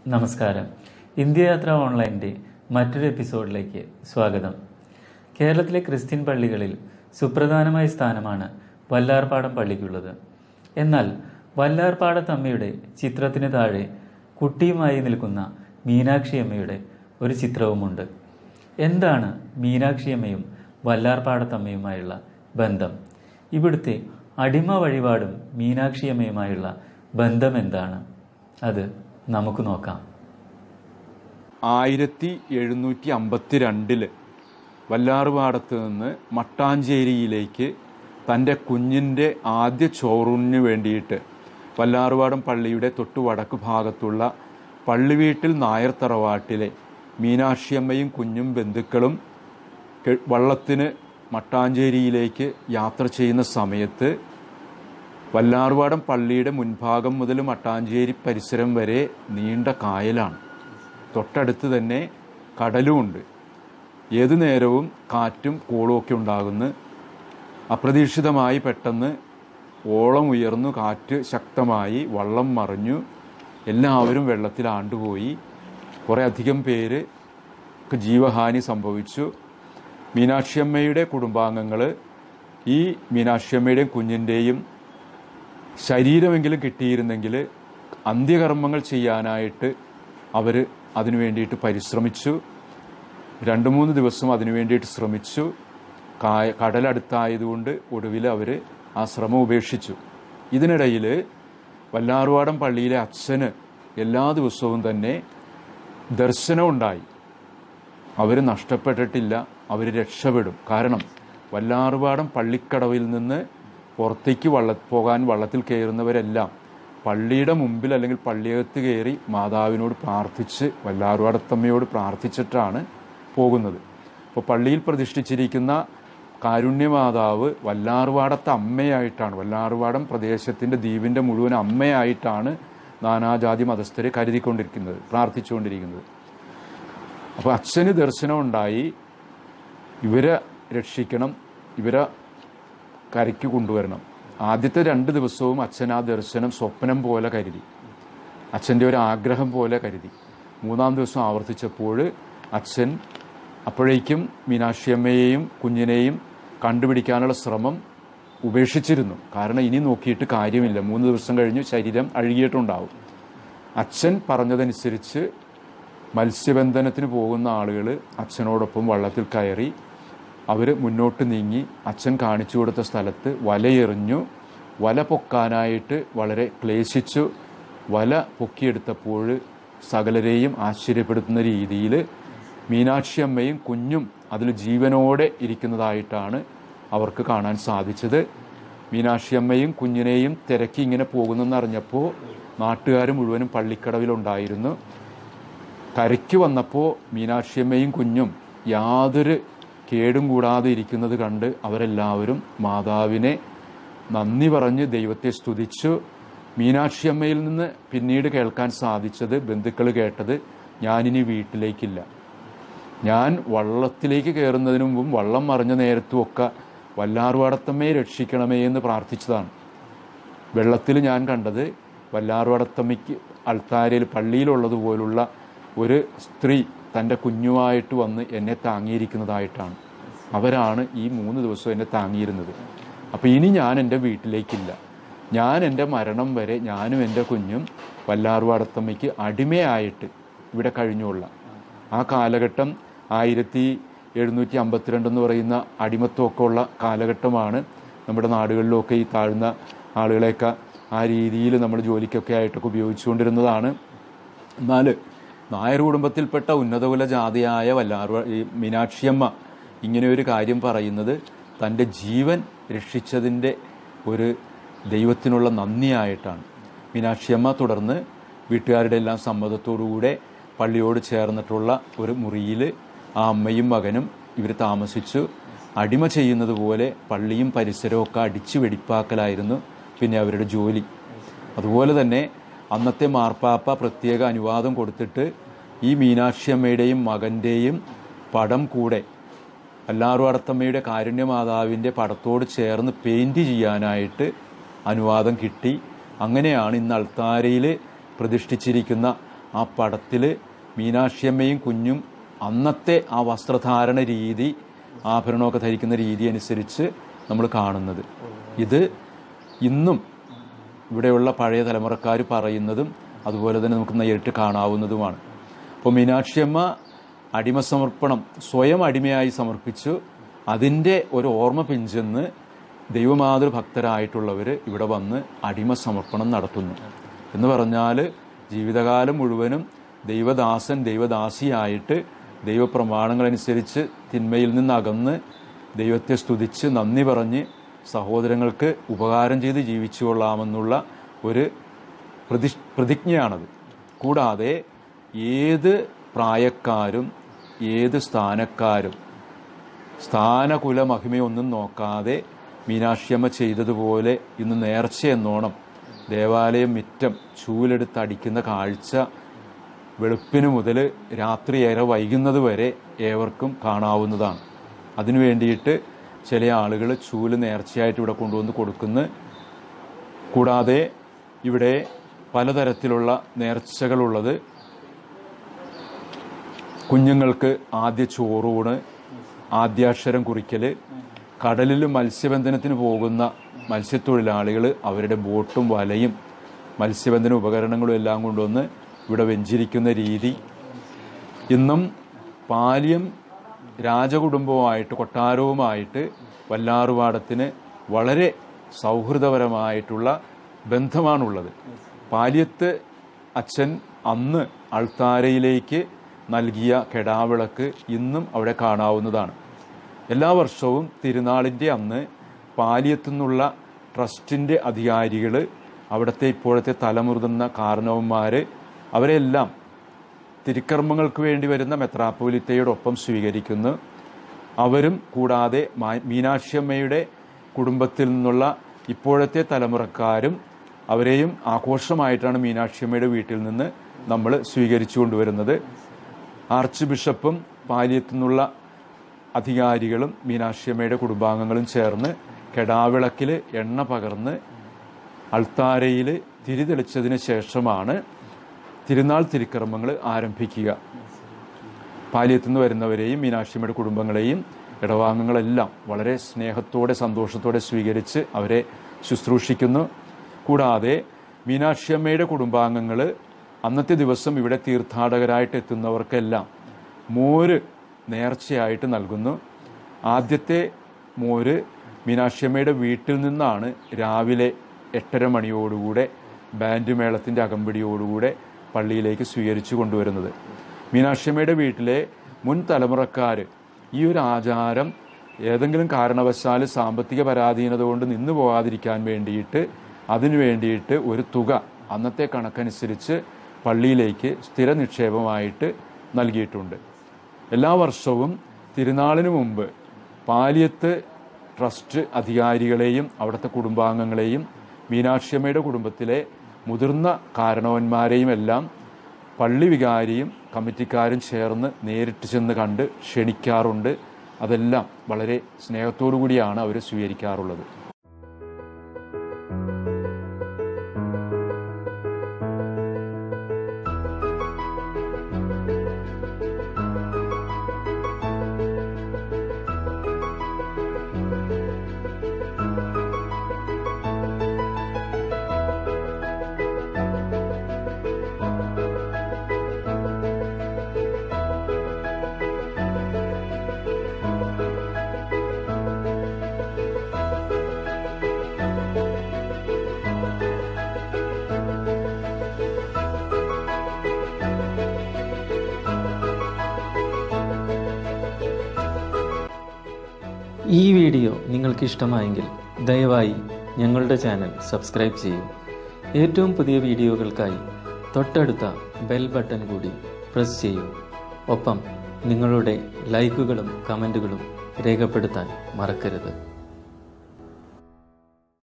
നമസ്കാരം ഇന്ത്യ യാത്ര ഓൺലൈൻ്റെ മറ്റൊരു എപ്പിസോഡിലേക്ക് സ്വാഗതം കേരളത്തിലെ ക്രിസ്ത്യൻ പള്ളികളിൽ സുപ്രധാനമായ സ്ഥാനമാണ് വല്ലാർപാടം പള്ളിക്കുള്ളത് എന്നാൽ വല്ലാർപാടത്തമ്മയുടെ ചിത്രത്തിന് താഴെ കുട്ടിയുമായി നിൽക്കുന്ന മീനാക്ഷിയമ്മയുടെ ഒരു ചിത്രവുമുണ്ട് എന്താണ് മീനാക്ഷിയമ്മയും വല്ലാർപാടത്തമ്മയുമായുള്ള ബന്ധം ഇവിടുത്തെ അടിമ വഴിപാടും മീനാക്ഷിയമ്മയുമായുള്ള ബന്ധം എന്താണ് അത് നമുക്ക് നോക്കാം ആയിരത്തി എഴുന്നൂറ്റി അമ്പത്തി രണ്ടില് വല്ലാറുപാടത്ത് നിന്ന് മട്ടാഞ്ചേരിയിലേക്ക് തൻ്റെ കുഞ്ഞിൻ്റെ ആദ്യ ചോറൂണിന് വേണ്ടിയിട്ട് വല്ലാറുപാടം പള്ളിയുടെ തൊട്ടു വടക്ക് ഭാഗത്തുള്ള പള്ളിവീട്ടിൽ നായർ തറവാട്ടിലെ മീനാക്ഷിയമ്മയും കുഞ്ഞും ബന്ധുക്കളും കെ- വള്ളത്തിന് മട്ടാഞ്ചേരിയിലേക്ക് യാത്ര ചെയ്യുന്ന സമയത്ത് വല്ലാർവാടം പള്ളിയുടെ മുൻഭാഗം മുതൽ മട്ടാഞ്ചേരി പരിസരം വരെ നീണ്ട കായലാണ് തൊട്ടടുത്ത് തന്നെ കടലുമുണ്ട് ഏതു നേരവും കാറ്റും കോളും ഒക്കെ ഉണ്ടാകുന്നു അപ്രതീക്ഷിതമായി പെട്ടെന്ന് ഓളം ഉയർന്നു കാറ്റ് ശക്തമായി വള്ളം മറിഞ്ഞു എല്ലാവരും വെള്ളത്തിൽ ആണ്ടുപോയി കുറേ അധികം പേര് ക്ക് ജീവഹാനി സംഭവിച്ചു മീനാക്ഷിയമ്മയുടെ കുടുംബാംഗങ്ങൾ ഈ മീനാക്ഷിയമ്മയുടെയും കുഞ്ഞിൻ്റെയും ശരീരമെങ്കിലും കിട്ടിയിരുന്നെങ്കിൽ അന്ത്യകർമ്മങ്ങൾ ചെയ്യാനായിട്ട് അവർ അതിനു വേണ്ടിയിട്ട് പരിശ്രമിച്ചു രണ്ട് മൂന്ന് ദിവസം അതിനു വേണ്ടിയിട്ട് ശ്രമിച്ചു കായ കടലടുത്തായതുകൊണ്ട് ഒടുവിൽ അവർ ആ ശ്രമം ഉപേക്ഷിച്ചു ഇതിനിടയിൽ വല്ലാറുവാടം പള്ളിയിലെ അച്ഛന് എല്ലാ ദിവസവും തന്നെ ദർശനമുണ്ടായി അവർ നഷ്ടപ്പെട്ടിട്ടില്ല അവർ രക്ഷപ്പെടും കാരണം വല്ലാറുപാടം പള്ളിക്കടവിൽ നിന്ന് പുറത്തേക്ക് വള്ള പോകാൻ വള്ളത്തിൽ കയറുന്നവരെല്ലാം പള്ളിയുടെ മുമ്പിൽ അല്ലെങ്കിൽ പള്ളിയകത്ത് കയറി മാതാവിനോട് പ്രാർത്ഥിച്ച് വല്ലാറുപാടത്തമ്മയോട് പ്രാർത്ഥിച്ചിട്ടാണ് പോകുന്നത് അപ്പോൾ പള്ളിയിൽ പ്രതിഷ്ഠിച്ചിരിക്കുന്ന കാരുണ്യമാതാവ് വല്ലാറുപാടത്തെ അമ്മയായിട്ടാണ് വല്ലാറുപാടം പ്രദേശത്തിൻ്റെ ദ്വീപിൻ്റെ മുഴുവൻ അമ്മയായിട്ടാണ് നാനാജാതി മതസ്ഥരെ കരുതിക്കൊണ്ടിരിക്കുന്നത് പ്രാർത്ഥിച്ചുകൊണ്ടിരിക്കുന്നത് അപ്പോൾ അച്ഛന് ദർശനമുണ്ടായി ഇവരെ രക്ഷിക്കണം ഇവരെ കരയ്ക്ക് കൊണ്ടുവരണം ആദ്യത്തെ രണ്ട് ദിവസവും അച്ഛൻ ആ ദർശനം സ്വപ്നം പോലെ കരുതി അച്ഛൻ്റെ ഒരു ആഗ്രഹം പോലെ കരുതി മൂന്നാം ദിവസം ആവർത്തിച്ചപ്പോൾ അച്ഛൻ അപ്പോഴേക്കും മീനാക്ഷിയമ്മയെയും കുഞ്ഞിനെയും കണ്ടുപിടിക്കാനുള്ള ശ്രമം ഉപേക്ഷിച്ചിരുന്നു കാരണം ഇനി നോക്കിയിട്ട് കാര്യമില്ല മൂന്ന് ദിവസം കഴിഞ്ഞ് ശരീരം അഴുകിയിട്ടുണ്ടാവും അച്ഛൻ പറഞ്ഞതനുസരിച്ച് മത്സ്യബന്ധനത്തിന് പോകുന്ന ആളുകൾ അച്ഛനോടൊപ്പം വള്ളത്തിൽ കയറി അവർ മുന്നോട്ട് നീങ്ങി അച്ഛൻ കാണിച്ചു കൊടുത്ത സ്ഥലത്ത് വലയെറിഞ്ഞു വല പൊക്കാനായിട്ട് വളരെ ക്ലേശിച്ചു വല പൊക്കിയെടുത്തപ്പോൾ സകലരെയും ആശ്ചര്യപ്പെടുത്തുന്ന രീതിയിൽ മീനാക്ഷി അമ്മയും കുഞ്ഞും അതിൽ ജീവനോടെ ഇരിക്കുന്നതായിട്ടാണ് അവർക്ക് കാണാൻ സാധിച്ചത് മീനാക്ഷി അമ്മയും കുഞ്ഞിനെയും തിരക്കി ഇങ്ങനെ പോകുന്നെന്നറിഞ്ഞപ്പോൾ നാട്ടുകാർ മുഴുവനും പള്ളിക്കടവിലുണ്ടായിരുന്നു കരയ്ക്ക് വന്നപ്പോൾ മീനാക്ഷിയമ്മയും കുഞ്ഞും യാതൊരു കേടും കൂടാതെ ഇരിക്കുന്നത് കണ്ട് അവരെല്ലാവരും മാതാവിനെ നന്ദി പറഞ്ഞ് ദൈവത്തെ സ്തുതിച്ചു മീനാക്ഷിയമ്മയിൽ നിന്ന് പിന്നീട് കേൾക്കാൻ സാധിച്ചത് ബന്ധുക്കൾ കേട്ടത് ഞാനിനി വീട്ടിലേക്കില്ല ഞാൻ വള്ളത്തിലേക്ക് കയറുന്നതിന് മുമ്പും വള്ളം മറിഞ്ഞ നേരത്തുമൊക്കെ വല്ലാറുവാടത്തമ്മയെ രക്ഷിക്കണമേ എന്ന് പ്രാർത്ഥിച്ചതാണ് വെള്ളത്തിൽ ഞാൻ കണ്ടത് വല്ലാറുവടത്തമ്മയ്ക്ക് അൾത്താരയിൽ പള്ളിയിലുള്ളതുപോലുള്ള ഒരു സ്ത്രീ തൻ്റെ കുഞ്ഞുമായിട്ട് വന്ന് എന്നെ താങ്ങിയിരിക്കുന്നതായിട്ടാണ് അവരാണ് ഈ മൂന്ന് ദിവസം എന്നെ താങ്ങിയിരുന്നത് അപ്പോൾ ഇനി ഞാൻ എൻ്റെ വീട്ടിലേക്കില്ല ഞാൻ എൻ്റെ മരണം വരെ ഞാനും എൻ്റെ കുഞ്ഞും വല്ലാറുവാടത്തമ്മയ്ക്ക് അടിമയായിട്ട് ഇവിടെ കഴിഞ്ഞുകൊള്ളാം ആ കാലഘട്ടം ആയിരത്തി എഴുന്നൂറ്റി അമ്പത്തിരണ്ട് എന്ന് പറയുന്ന അടിമത്വമൊക്കെ ഉള്ള കാലഘട്ടമാണ് നമ്മുടെ നാടുകളിലൊക്കെ ഈ താഴ്ന്ന ആളുകളെയൊക്കെ ആ രീതിയിൽ നമ്മൾ ജോലിക്കൊക്കെ ആയിട്ടൊക്കെ ഉപയോഗിച്ചുകൊണ്ടിരുന്നതാണ് എന്നാൽ നായർ കുടുംബത്തിൽപ്പെട്ട ഉന്നതകുല ജാതിയായ വല്ലാർ ഈ മീനാക്ഷിയമ്മ ഇങ്ങനെ ഒരു കാര്യം പറയുന്നത് തൻ്റെ ജീവൻ രക്ഷിച്ചതിൻ്റെ ഒരു ദൈവത്തിനുള്ള നന്ദിയായിട്ടാണ് മീനാക്ഷിയമ്മ തുടർന്ന് വീട്ടുകാരുടെ എല്ലാം സമ്മതത്തോടുകൂടെ പള്ളിയോട് ചേർന്നിട്ടുള്ള ഒരു മുറിയിൽ ആ അമ്മയും മകനും ഇവർ താമസിച്ചു അടിമ ചെയ്യുന്നത് പോലെ പള്ളിയും പരിസരവും ഒക്കെ അടിച്ചു വെടിപ്പാക്കലായിരുന്നു പിന്നെ അവരുടെ ജോലി അതുപോലെ തന്നെ അന്നത്തെ മാർപ്പാപ്പ പ്രത്യേക അനുവാദം കൊടുത്തിട്ട് ഈ മീനാക്ഷി അമ്മയുടെയും മകൻ്റെയും പടം കൂടെ അല്ലാറുവടത്തമ്മയുടെ കാരുണ്യമാതാവിൻ്റെ പടത്തോട് ചേർന്ന് പെയിൻറ് ചെയ്യാനായിട്ട് അനുവാദം കിട്ടി അങ്ങനെയാണ് ഇന്ന് അൾത്താരയിൽ പ്രതിഷ്ഠിച്ചിരിക്കുന്ന ആ പടത്തിൽ മീനാക്ഷിയമ്മയും കുഞ്ഞും അന്നത്തെ ആ വസ്ത്രധാരണ രീതി ആഭരണമൊക്കെ ധരിക്കുന്ന രീതി അനുസരിച്ച് നമ്മൾ കാണുന്നത് ഇത് ഇന്നും ഇവിടെയുള്ള പഴയ തലമുറക്കാർ പറയുന്നതും അതുപോലെ തന്നെ നമുക്ക് നേരിട്ട് കാണാവുന്നതുമാണ് അപ്പോൾ മീനാക്ഷിയമ്മ അടിമസമർപ്പണം സ്വയം അടിമയായി സമർപ്പിച്ചു അതിൻ്റെ ഒരു ഓർമ്മ പിഞ്ചെന്ന് ദൈവമാതൃ ഭക്തരായിട്ടുള്ളവർ ഇവിടെ വന്ന് അടിമസമർപ്പണം നടത്തുന്നു എന്ന് പറഞ്ഞാൽ ജീവിതകാലം മുഴുവനും ദൈവദാസൻ ദൈവദാസിയായിട്ട് ദൈവപ്രമാണങ്ങളനുസരിച്ച് തിന്മയിൽ നിന്ന് അകന്ന് ദൈവത്തെ സ്തുതിച്ച് നന്ദി പറഞ്ഞ് സഹോദരങ്ങൾക്ക് ഉപകാരം ചെയ്ത് ജീവിച്ചു കൊള്ളാമെന്നുള്ള ഒരു പ്രതി പ്രതിജ്ഞയാണത് കൂടാതെ ഏത് പ്രായക്കാരും ഏത് സ്ഥാനക്കാരും സ്ഥാനകുല മഹിമയൊന്നും നോക്കാതെ മീനാക്ഷിയമ്മ ചെയ്തതുപോലെ ഇന്ന് നേർച്ച എന്നോണം ദേവാലയം മിറ്റം ചൂലെടുത്ത് അടിക്കുന്ന കാഴ്ച വെളുപ്പിന് മുതൽ രാത്രി ഏറെ വൈകുന്നത് വരെ ഏവർക്കും കാണാവുന്നതാണ് അതിനു വേണ്ടിയിട്ട് ചില ആളുകൾ ചൂല് നേർച്ചയായിട്ട് ഇവിടെ കൊണ്ടുവന്ന് കൊടുക്കുന്നു കൂടാതെ ഇവിടെ പലതരത്തിലുള്ള നേർച്ചകളുള്ളത് കുഞ്ഞുങ്ങൾക്ക് ആദ്യ ചോറൂണ് ആദ്യാക്ഷരം കുറിക്കൽ കടലിൽ മത്സ്യബന്ധനത്തിന് പോകുന്ന മത്സ്യത്തൊഴിലാളികൾ അവരുടെ ബോട്ടും വലയും മത്സ്യബന്ധന ഉപകരണങ്ങളും എല്ലാം കൊണ്ടുവന്ന് ഇവിടെ വെഞ്ചിരിക്കുന്ന രീതി ഇന്നും പാലിയം രാജകുടുംബവുമായിട്ട് കൊട്ടാരവുമായിട്ട് വല്ലാറുപാടത്തിന് വളരെ സൗഹൃദപരമായിട്ടുള്ള ബന്ധമാണുള്ളത് പാലിയത്ത് അച്ഛൻ അന്ന് അൾത്താരയിലേക്ക് നൽകിയ കെടാവിളക്ക് ഇന്നും അവിടെ കാണാവുന്നതാണ് എല്ലാ വർഷവും തിരുനാളിൻ്റെ അന്ന് പാലിയത്തു നിന്നുള്ള ട്രസ്റ്റിൻ്റെ അധികാരികൾ അവിടുത്തെ ഇപ്പോഴത്തെ തലമുതിർന്ന കാരണവന്മാർ അവരെല്ലാം തിരുക്കർമ്മങ്ങൾക്ക് വേണ്ടി വരുന്ന മെത്രാപ്പോലിത്തയോടൊപ്പം സ്വീകരിക്കുന്നു അവരും കൂടാതെ മാ- മീനാക്ഷിയമ്മയുടെ കുടുംബത്തിൽ നിന്നുള്ള ഇപ്പോഴത്തെ തലമുറക്കാരും അവരെയും ആഘോഷമായിട്ടാണ് മീനാക്ഷിയമ്മയുടെ വീട്ടിൽ നിന്ന് നമ്മൾ സ്വീകരിച്ചു കൊണ്ടുവരുന്നത് ആർച്ച് ബിഷപ്പും പാലിയത്തു നിന്നുള്ള അധികാരികളും മീനാക്ഷിയമ്മയുടെ കുടുംബാംഗങ്ങളും ചേർന്ന് കെടാവിളക്കിൽ എണ്ണ പകർന്ന് അൾത്താരയിൽ തിരിതെളിച്ചതിന് ശേഷമാണ് തിരുനാൾ തിരുക്കർമ്മങ്ങൾ ആരംഭിക്കുക പാലിയത്തു നിന്ന് വരുന്നവരെയും മീനാക്ഷിയമ്മയുടെ കുടുംബങ്ങളെയും ഇടവാംഗങ്ങളെല്ലാം വളരെ സ്നേഹത്തോടെ സന്തോഷത്തോടെ സ്വീകരിച്ച് അവരെ ശുശ്രൂഷിക്കുന്നു കൂടാതെ മീനാക്ഷിയമ്മയുടെ കുടുംബാംഗങ്ങൾ അന്നത്തെ ദിവസം ഇവിടെ തീർത്ഥാടകരായിട്ട് എത്തുന്നവർക്കെല്ലാം മോര് നേർച്ചയായിട്ട് നൽകുന്നു ആദ്യത്തെ മോര് മീനാക്ഷിയമ്മയുടെ വീട്ടിൽ നിന്നാണ് രാവിലെ എട്ടര മണിയോടുകൂടെ ബാൻഡ് മേളത്തിൻ്റെ അകമ്പടിയോടുകൂടെ പള്ളിയിലേക്ക് സ്വീകരിച്ചു കൊണ്ടുവരുന്നത് മീനാക്ഷിയമ്മയുടെ വീട്ടിലെ മുൻ തലമുറക്കാർ ഈ ഒരു ആചാരം ഏതെങ്കിലും കാരണവശാൽ സാമ്പത്തിക പരാധീനത കൊണ്ട് നിന്നു പോകാതിരിക്കാൻ വേണ്ടിയിട്ട് അതിനു വേണ്ടിയിട്ട് ഒരു തുക അന്നത്തെ കണക്കനുസരിച്ച് പള്ളിയിലേക്ക് സ്ഥിര നിക്ഷേപമായിട്ട് നൽകിയിട്ടുണ്ട് എല്ലാ വർഷവും തിരുനാളിന് മുമ്പ് പാലിയത്ത് ട്രസ്റ്റ് അധികാരികളെയും അവിടുത്തെ കുടുംബാംഗങ്ങളെയും മീനാക്ഷിയമ്മയുടെ കുടുംബത്തിലെ മുതിർന്ന കാരണവന്മാരെയും എല്ലാം പള്ളി വികാരിയും കമ്മിറ്റിക്കാരും ചേർന്ന് നേരിട്ട് ചെന്ന് കണ്ട് ക്ഷണിക്കാറുണ്ട് അതെല്ലാം വളരെ സ്നേഹത്തോടു കൂടിയാണ് അവർ സ്വീകരിക്കാറുള്ളത് ഈ വീഡിയോ നിങ്ങൾക്ക് ഇഷ്ടമായെങ്കിൽ ദയവായി ഞങ്ങളുടെ ചാനൽ സബ്സ്ക്രൈബ് ചെയ്യൂ ഏറ്റവും പുതിയ വീഡിയോകൾക്കായി തൊട്ടടുത്ത ബെൽ ബട്ടൺ കൂടി പ്രസ് ചെയ്യൂ ഒപ്പം നിങ്ങളുടെ ലൈക്കുകളും കമൻറ്റുകളും രേഖപ്പെടുത്താൻ മറക്കരുത്